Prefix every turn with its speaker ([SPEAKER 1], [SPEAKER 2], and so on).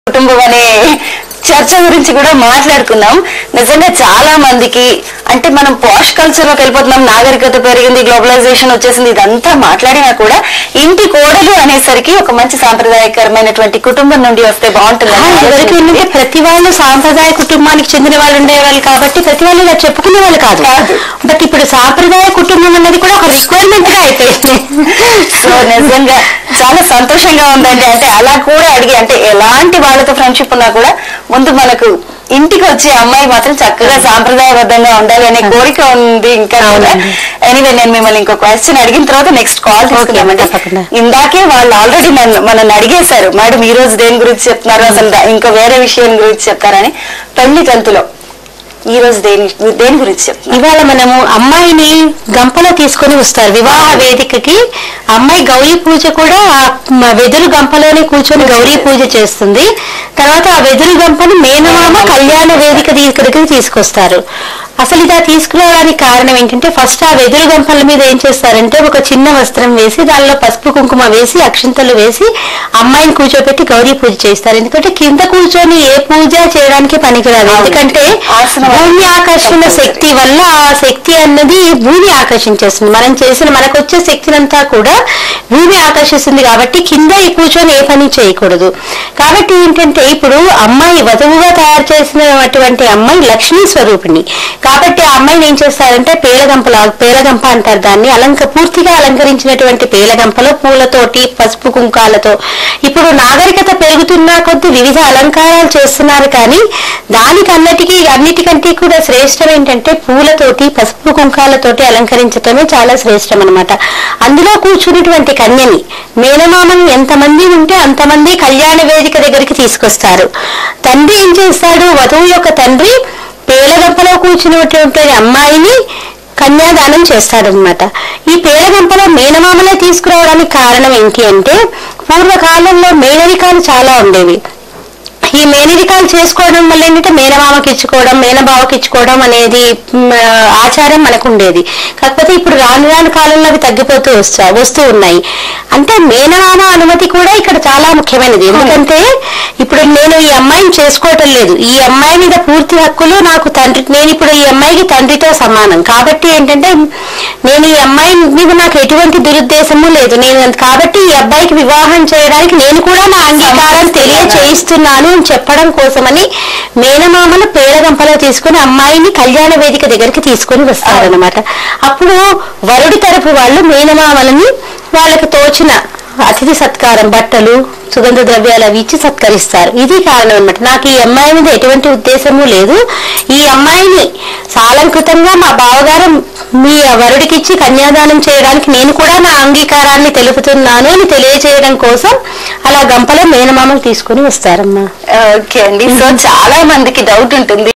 [SPEAKER 1] కుటుంబం అనే చర్చ గురించి కూడా మాట్లాడుకున్నాం నిజంగా చాలా మందికి అంటే మనం పాష్ కల్చర్ లోకి వెళ్ళిపోతున్నాం నాగరికత పెరిగింది గ్లోబలైజేషన్ వచ్చేసింది ఇదంతా మాట్లాడినా కూడా ఇంటి కోడలు అనేసరికి ఒక మంచి సాంప్రదాయకరమైనటువంటి కుటుంబం నుండి వస్తే బాగుంటుంది
[SPEAKER 2] ఆ, ఇదివరకు ఏంటంటే ప్రతి వాళ్ళు సాంప్రదాయ కుటుంబానికి చెందిన వాళ్ళు ఉండేవాళ్ళు కాబట్టి ప్రతి వాళ్ళు ఇలా చెప్పుకునే వాళ్ళు కాదు
[SPEAKER 1] కాదు.
[SPEAKER 2] బట్ ఇప్పుడు సాంప్రదాయ కుటుంబం అన్నది కూడా ఒక రిక్వైర్మెంట్ గా అయిపోయింది
[SPEAKER 1] సో నిజంగా చాలా సంతోషంగా ఉందండి అంటే అలా కూడా అడిగి అంటే ఎలాంటి వాళ్ళతో ఫ్రెండ్షిప్ ఉన్నా కూడా ముందు మనకు ఇంటికి వచ్చే అమ్మాయి మాత్రం చక్కగా సాంప్రదాయబద్ధంగా ఉండాలి అనే కోరిక ఉంది ఇంకా
[SPEAKER 2] అవునండి.
[SPEAKER 1] ఎనీవే నేను మిమ్మల్ని ఇంకో క్వశ్చన్ అడిగిన తర్వాత నెక్స్ట్ కాల్ తీసుకుందామండి
[SPEAKER 2] తప్పకుండా.
[SPEAKER 1] ఇందాకే వాళ్ళు ఆల్రెడీ నన్ను మనల్ని అడిగేశారు మేడం ఈ రోజు దేని గురించి చెప్తున్నారు అసలు దా- ఇంకా వేరే విషయం గురించి చెప్తారని పెళ్లి తంతులో ఈ రోజు దేని దేని గురించి చెప్తున్నారు
[SPEAKER 2] ఇవాళ మనము అమ్మాయిని గంపలో తీసుకొని వస్తారు వివాహ వేదికకి అమ్మాయి గౌరీ పూజ కూడా ఆ మ- వెదురు గంపలోనే కూర్చొని గౌరీ పూజ చేస్తుంది తర్వాత ఆ వెదురు గంపని మేనమామ కళ్యాణ వేదిక ఇక్కడికి తీసుకొస్తారు అసలు ఇలా తీసుకురావడానికి కారణం ఏంటంటే ఫస్ట్ ఆ వెదురు గంపల మీద ఏం చేస్తారంటే ఒక చిన్న వస్త్రం వేసి దానిలో పసుపు కుంకుమ వేసి అక్షింతలు వేసి అమ్మాయిని కూర్చోబెట్టి గౌరీ పూజ చేస్తారు ఎందుకంటే కింద కూర్చొని ఏ పూజ చేయడానికి పనికిరాదు
[SPEAKER 1] అవును.
[SPEAKER 2] ఎందుకంటే
[SPEAKER 1] ఆసనం
[SPEAKER 2] భూమి ఆకర్షణ
[SPEAKER 1] తప్పనిసరి.
[SPEAKER 2] శక్తి వల్ల ఆ శక్తి అన్నది భూమి ఆకర్షించేస్తుంది మనం చేసిన మనకు వచ్చే శక్తినంతా కూడా భూమి ఆకర్షిస్తుంది కాబట్టి కింద ఈ కూర్చొని ఏ పని చేయకూడదు కాబట్టి ఏంటంటే ఇప్పుడు అమ్మాయి వధువుగా తయారు చేసినటువంటి అమ్మాయి లక్ష్మీ స్వరూపిణి కాబట్టి ఆ అమ్మాయిని ఏం చేస్తారంటే పేలగంపల పేలగంప అంటారు దాన్ని అలంక పూర్తిగా అలంకరించినటువంటి పేలగంపలో పూలతోటి పసుపు కుంకాలతో ఇప్పుడు నాగరికత పెరుగుతున్న కొద్దీ వివిధ అలంకారాలు చేస్తున్నారు కానీ దానికి అన్నిటికీ అన్నిటికంటే కూడా శ్రేష్టం ఏంటంటే పూలతోటి పసుపు కుంకాలతోటి అలంకరించటమే చాలా శ్రేష్టం అన్నమాట అందులో కూర్చున్నటువంటి కన్యని మేనమామని ఎంతమంది ఉంటే అంతమంది కళ్యాణ వేదిక దగ్గరికి తీసుకొస్తారు తండ్రి ఏం చేస్తాడు వధువు యొక్క తండ్రి పేలగంపలో కూర్చున్నటువంటి అమ్మాయిని కన్యాదానం చేస్తాడనమాట ఈ పేలగంపలో మేనమామలే తీసుకురావడానికి కారణం ఏంటి అంటే పూర్వకాలంలో మేనరికాలు చాలా ఉండేవి ఈ మేనరికాలు చేసుకోవడం వల్ల ఏంటంటే మేనమామకి ఇచ్చుకోవడం మేనబావకి ఇచ్చుకోవడం అనేది మ్, ఆచారం మనకు ఉండేది కాకపోతే ఇప్పుడు రాను రాను కాలంలో అవి తగ్గిపోతూ వస్తా వస్తూ ఉన్నాయి అంటే మేనమామ అనుమతి కూడా ఇక్కడ చాలా ముఖ్యమైనది ఎందుకంటే ఇప్పుడు నేను ఈ అమ్మాయిని చేసుకోవటం లేదు ఈ అమ్మాయి మీద పూర్తి హక్కులు నాకు తండ్రి నేను ఇప్పుడు ఈ అమ్మాయికి తండ్రితో సమానం కాబట్టి ఏంటంటే నేను ఈ అమ్మాయి మీద నాకు ఎటువంటి దురుద్దేశము లేదు నేను కాబట్టి ఈ అబ్బాయికి వివాహం చేయడానికి నేను కూడా నా అంగీకారం తెలియచేయిస్తున్నాను అని చెప్పడం కోసమని మేనమామలు పేడగంపలో తీసుకుని అమ్మాయిని కళ్యాణ వేదిక దగ్గరికి తీసుకొని వస్తారనమాట అప్పుడు వరుడి తరపు వాళ్ళు మేనమామలని వాళ్ళకి తోచిన అతిథి సత్కారం బట్టలు సుగంధ ద్రవ్యాలు అవి ఇచ్చి సత్కరిస్తారు ఇది కారణం అన్నమాట నాకు ఈ అమ్మాయి మీద ఎటువంటి ఉద్దేశము లేదు ఈ అమ్మాయిని సాలంకృతంగా మా బావగారు మీ వరుడికి ఇచ్చి కన్యాదానం చేయడానికి నేను కూడా నా అంగీకారాన్ని తెలుపుతున్నాను అని తెలియజేయడం కోసం అలా గంపలో మేనమామలు తీసుకుని వస్తారమ్మా
[SPEAKER 1] ఓకే అండి సో చాలా మందికి డౌట్ ఉంటుంది